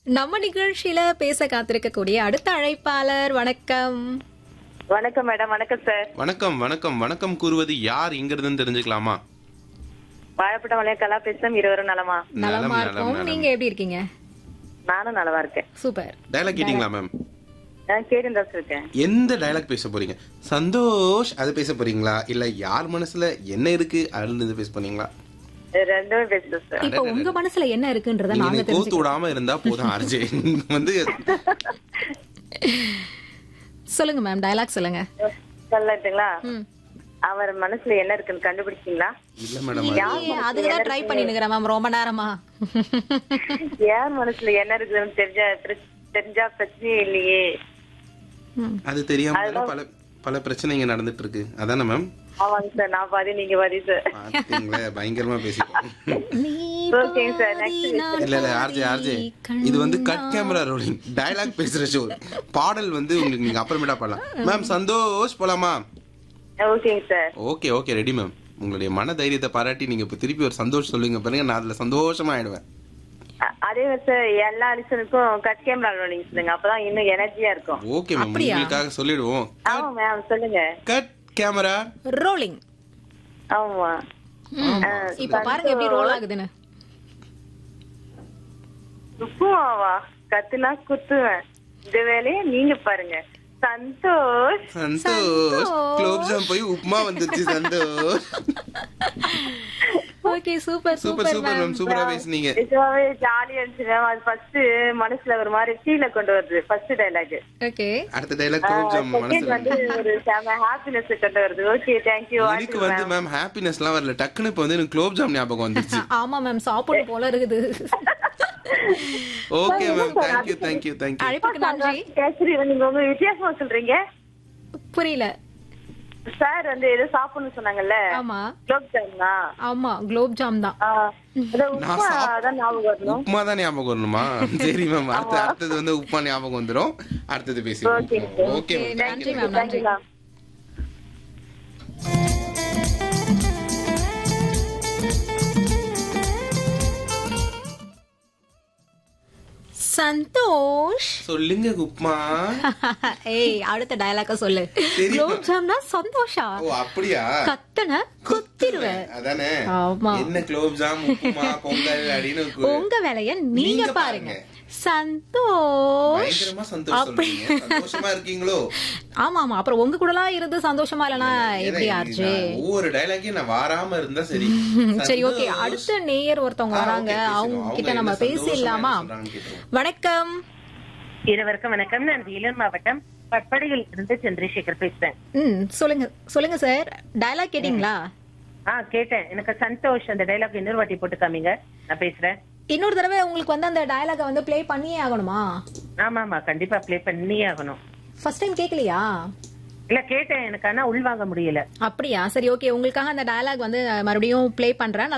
நம்ம நிகழ்ச்சியில பேச காத்திருக்கக்கூடிய அடுத்த அழைப்பாளர் வணக்கம் வணக்கம் மேடம் வணக்கம் சார் வணக்கம் வணக்கம் வணக்கம் கூறுவது யார் இங்கிருந்துன்னு தெரிஞ்சுக்கலாமா வாழைப்பட்ட வளையம் கலா பேசும் இருவரும் நலமா நலமா நலம், இருக்கும் நலம். நீங்க எப்படி இருக்கீங்க நானும் நலமா இருக்கேன் சூப்பர் டயலாக் கேட்டீங்களா மேம் நான் கேட்டு இருக்கேன் எந்த டயலாக் பேச போறீங்க சந்தோஷ் அது பேச போறீங்க இல்ல யார் மனசுல என்ன இருக்கு அதுல இருந்து பேச போறீங்களா ரெண்டுமே பேசுறேன் சார் இப்ப உங்க மனசுல என்ன இருக்குன்றத நீங்க நாங்க என்னை கோத்து தெரிஞ்சுக்கிறோம் விடாம இருந்தா போதும் ஆர்ஜே வந்து சொல்லுங்க மேம் டயலாக் சொல்லுங்க சொல்லட்டுங்களா ம். அவர் மனசுல என்ன இருக்குன்னு கண்டுபிடிச்சீங்களா இல்ல மேடம் ஏய், அதுக்குதான் ட்ரை பண்ணினுக்கிறேன் மேம் ரொம்ப நேரமா யார் மனசுல என்ன இருக்குதுன்னு தெரிஞ்சா பிர- தெரிஞ்சா பிரச்சனையே இல்லையே ம். அது தெரியாம தானே பல பல பிரச்சனைங்க நடந்துட்டு இருக்கு அதானே மேம் ஆமாங்க சார் நான் பாதி நீங்க பாதி சார் பாத்தீங்களே பயங்கரமா பேசிட்டோம் நீ ஓகேங்க சார் நெக்ஸ்ட் இல்ல இல்ல ஆர்ஜே ஆர்ஜே இது வந்து கட் கேமரா ரோலிங் டயலாக் பேசுற ஷோ பாடல் வந்து உங்களுக்கு நீங்க அப்புறமேட்டா பாடலாம் மேம் சந்தோஷ் போலாமா ஓகேங்க sir okay okay ready ma'am உங்களுடைய மன தைரியத்தை பாராட்டி நீங்க இப்ப திருப்பி ஒரு சந்தோஷம் சொல்லுங்க பாருங்க நான் அதுல சந்தோஷமா ஆயிடுவேன் அ- அதே மாதிரி சார் எல்லா லிசனுக்கும் கட் கேமரா ரோலிங் சொல்லுங்க அப்பதான் இன்னும் எனர்ஜியா இருக்கும் ஓகே மேம் அப்படியா? உங்களுக்காக சொல்லிடுவோம் ஆமா மேம் சொல்லுங்க கட் கேமரா ரோலிங் ஆமா இப்ப பாருங்க எப்படி ரோல் ஆகுதுன்னு உப்புமாவா கத்துனா குத்துவேன் இந்த வேலையை நீங்க பாருங்க சந்தோஷ் சந்தோஷ் குலோப் ஜாம் போய் உப்புமா வந்துருச்சு Santhosh okay super super super super ma'am சூப்பரா பேசுனீங்க நிஜமாவே ஜாலியா இருந்துச்சு மேம் அது ஃபர்ஸ்ட் மனசுல ஒரு மாதிரி ஃபீல கொண்டு வருது ஃபர்ஸ்ட் டைலாக் ஓகே அடுத்த டைலாக் குலோப் ஜாம் செகண்ட் மனசுல வந்து ஒரு செம ஹாப்பினஸ் கொண்டு வருது ஓகே தேங்க்யூ எனக்கு வந்து மேம் ஹாப்பினஸ்லாம் வரல டக்குன்னு இப்ப வந்து எனக்கு குலோப் ஜாம் ஞாபகம் வந்துருச்சு ஆமா மேம் சாப்பிடணும் போல இருக்குது okay ma'am thank you thank you thank you அழைப்புக்கு நன்றி கேசரி நீங்க உங்க வித்தியாசமா சொல்றீங்க புரியல சார் வந்து ஏதோ சாப்பிடணும்னு சொன்னாங்கல்ல ஆமா குலோப் ஜாமுனா ஆமா குலோப் ஜாம் தான் உப்புமா தான் ஞாபகம் வரணும் உப்புமா தான் ஞாபகம் வரணுமா சரி மேம் அடுத்து அடுத்தது வந்து உப்புமா ஞாபகம் வந்துரும் அடுத்தது பேசிடுவோம் Okay, ஓகே மேம் நன்றி மேம் நன்றி தேங்க்யூ சந்தோஷ் சொல்லுங்க உப்புமா ஏய் அடுத்த டயலாக்க சொல்லு தெரியுமா? குலோப் ஜாம்னா சந்தோஷா ஓ அப்படியா கத்தன குத்திடுவேன் அதானே ஆமா. என்ன குலோப் ஜாம் உப்புமா பொங்கல் அப்படின்னு கு- உங்க வேலைய நீங்க நீங்க பாருங்க பாருங்க. சந்தோஷ் பயங்கரமா சந்தோஷம் சொல்றீங்க சந்தோஷமா இருக்கீங்களோ ஆமா ஆமா அப்புறம் உங்க கூடலாம் இருந்து சந்தோஷமா இல்லனா எப்படி ஏன்னா, ஆச்சு நான் ஒவ்வொரு டைலாக்கையும் நான் வாராம இருந்தா சரி சரி ஓகே சந்தோஷ். அடுத்த நேயர் ஒருத்தவங்க ஆ, வராங்க okay, அவங்க பேசுங்க. கிட்ட அவங்க நம்ம என்ன சந்தோஷமா பேசிடலாமா என்ன சொல்றாங்கன்னு கேட்டுருவோம். வணக்கம் இருவருக்கும் வணக்கம் நான் வேலூர் மாவட்டம் பட்படியில் இருந்து சந்திரசேகர் பேசுறேன் ம் சொல்லுங்க சொல்லுங்க சார் டயலாக் கேட்டீங்களா ஆ கேட்டேன் எனக்கு சந்தோஷ் அந்த டைலாக் இன்னொரு வாட்டி போட்டு காமிங்க நான் பேசுறேன் இன்னொரு தடவை உங்களுக்கு வந்து அந்த டயலாக வந்து ப்ளே பண்ணியே ஆகணுமா ஆமா ஆமா கண்டிப்பா ப்ளே பண்ணியே ஆகணும் ஃபர்ஸ்ட் டைம் கேட்கலையா இல்ல கேட்டேன் எனக்கு ஆனா உள்வாங்க முடியல அப்படியா சரி ஓகே உங்களுக்காக அந்த டயலாக் வந்து மறுபடியும் ப்ளே பண்றேன்